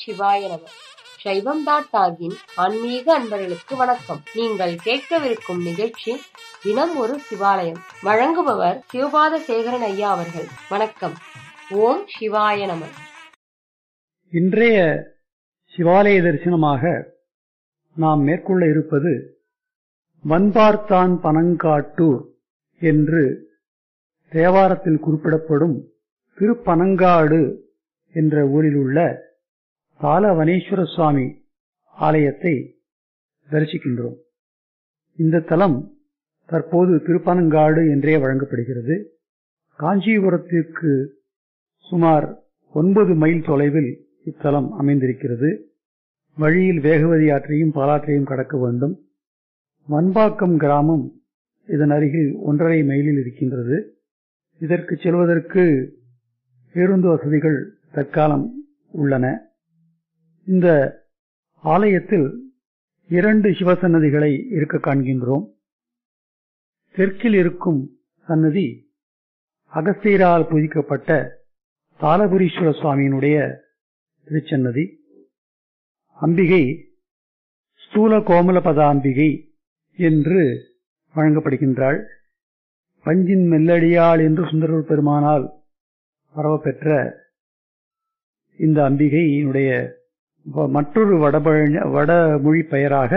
சிவாய நம சைவம் டாட் டாகின் ஆன்மீக அன்பர்களுக்கு வணக்கம் நீங்கள் கேட்கவிருக்கும் நிகழ்ச்சி தினம் ஒரு சிவாலயம் வழங்குபவர் சிவபாத சேகரன் ஐயா அவர்கள் வணக்கம் ஓம் சிவாய நம இன்றைய சிவாலய தரிசனமாக நாம் மேற்கொள்ள இருப்பது வன்பார்த்தான் பனங்காட்டூர் என்று தேவாரத்தில் குறிப்பிடப்படும் திருப்பனங்காடு என்ற ஊரில் உள்ள பாலவனேஸ்வர சுவாமி ஆலயத்தை தரிசிக்கின்றோம் இந்த தலம் தற்போது திருப்பனங்காடு என்றே வழங்கப்படுகிறது காஞ்சிபுரத்திற்கு சுமார் ஒன்பது மைல் தொலைவில் இத்தலம் அமைந்திருக்கிறது வழியில் வேகவதி ஆற்றையும் பாலாற்றையும் கடக்க வேண்டும் வன்பாக்கம் கிராமம் இதன் அருகில் ஒன்றரை மைலில் இருக்கின்றது இதற்கு செல்வதற்கு பேருந்து வசதிகள் தற்காலம் உள்ளன இந்த ஆலயத்தில் இரண்டு சிவசன்னதிகளை இருக்க காண்கின்றோம் தெற்கில் இருக்கும் சன்னதி அகஸ்தீரால் பூஜிக்கப்பட்ட தாலபுரீஸ்வர சுவாமியினுடைய திருச்சன்னதி அம்பிகை ஸ்தூல கோமலபதாம்பிகை என்று வழங்கப்படுகின்றாள் பஞ்சின் மெல்லடியாள் என்று சுந்தரர் பெருமானால் பரவப்பெற்ற இந்த அம்பிகையினுடைய மற்றொரு வடபழ வடமொழி பெயராக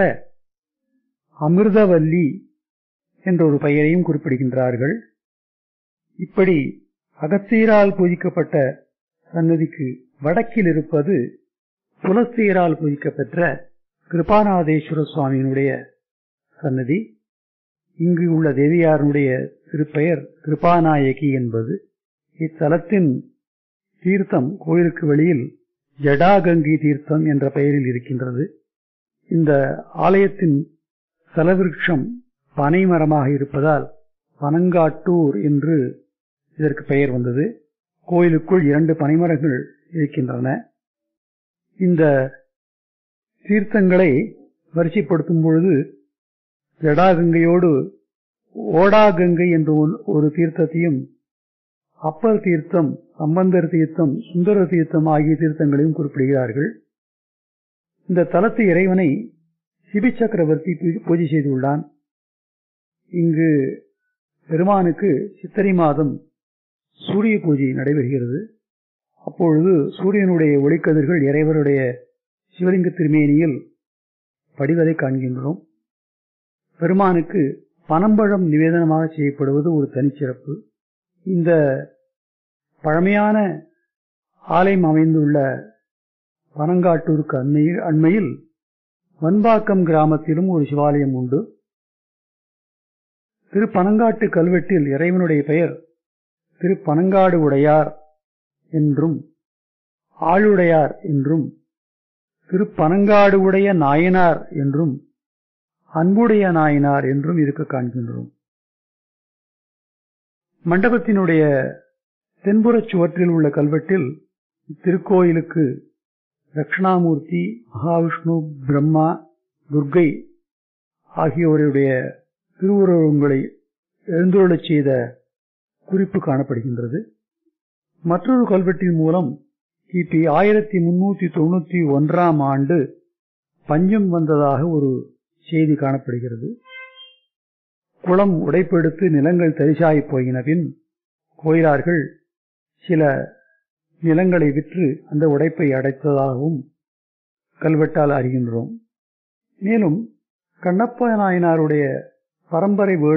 அமிர்தவல்லி என்ற ஒரு பெயரையும் குறிப்பிடுகின்றார்கள் இப்படி அகத்தீரால் பூஜிக்கப்பட்ட சன்னதிக்கு வடக்கில் இருப்பது துளசீரால் பூஜிக்கப்பெற்ற கிருபாநாதேஸ்வர சுவாமியினுடைய சன்னதி இங்கு உள்ள தேவியாருடைய திருப்பெயர் கிருபாநாயகி என்பது இத்தலத்தின் தீர்த்தம் கோயிலுக்கு வெளியில் ஜடாகங்கி தீர்த்தம் என்ற பெயரில் இருக்கின்றது இந்த ஆலயத்தின் சலவிருட்சம் பனை மரமாக இருப்பதால் பனங்காட்டூர் என்று இதற்கு பெயர் வந்தது கோயிலுக்குள் இரண்டு பனைமரங்கள் இருக்கின்றன இந்த தீர்த்தங்களை வரிசைப்படுத்தும் பொழுது ஜடாகங்கையோடு ஓடாகங்கை என்ற ஒரு தீர்த்தத்தையும் அப்பர் தீர்த்தம் சம்பந்தர் தீர்த்தம் சுந்தர தீர்த்தம் ஆகிய தீர்த்தங்களையும் குறிப்பிடுகிறார்கள் இந்த தலத்து இறைவனை சிபி சக்கரவர்த்தி பூஜை செய்துள்ளான் இங்கு பெருமானுக்கு சித்திரை மாதம் சூரிய பூஜை நடைபெறுகிறது அப்பொழுது சூரியனுடைய ஒளிக்கதிர்கள் இறைவருடைய சிவலிங்க திருமேனியில் படிவதை காண்கின்றோம் பெருமானுக்கு பனம்பழம் நிவேதனமாக செய்யப்படுவது ஒரு தனிச்சிறப்பு இந்த பழமையான ஆலயம் அமைந்துள்ள பனங்காட்டூருக்கு அண்மையில் அண்மையில் வன்பாக்கம் கிராமத்திலும் ஒரு சிவாலயம் உண்டு திருப்பனங்காட்டு கல்வெட்டில் இறைவனுடைய பெயர் திருப்பனங்காடு உடையார் என்றும் ஆளுடையார் என்றும் திருப்பனங்காடு உடைய நாயனார் என்றும் அன்புடைய நாயனார் என்றும் இருக்க காண்கின்றோம் மண்டபத்தினுடைய தென்புறச் சுவற்றில் உள்ள கல்வெட்டில் இத்திருக்கோயிலுக்கு தட்சிணாமூர்த்தி மகாவிஷ்ணு பிரம்மா துர்கை ஆகியோருடைய திருவுருவங்களை எழுந்துள்ளச் செய்த குறிப்பு காணப்படுகின்றது மற்றொரு கல்வெட்டின் மூலம் கிபி ஆயிரத்தி முன்னூத்தி தொண்ணூத்தி ஒன்றாம் ஆண்டு பஞ்சம் வந்ததாக ஒரு செய்தி காணப்படுகிறது குளம் உடைப்பெடுத்து நிலங்கள் தரிசாய் போயின பின் கோயிலார்கள் சில நிலங்களை விற்று அந்த உடைப்பை அடைத்ததாகவும் கல்வெட்டால் அறிகின்றோம் மேலும் கண்ணப்ப நாயனாருடைய பரம்பரை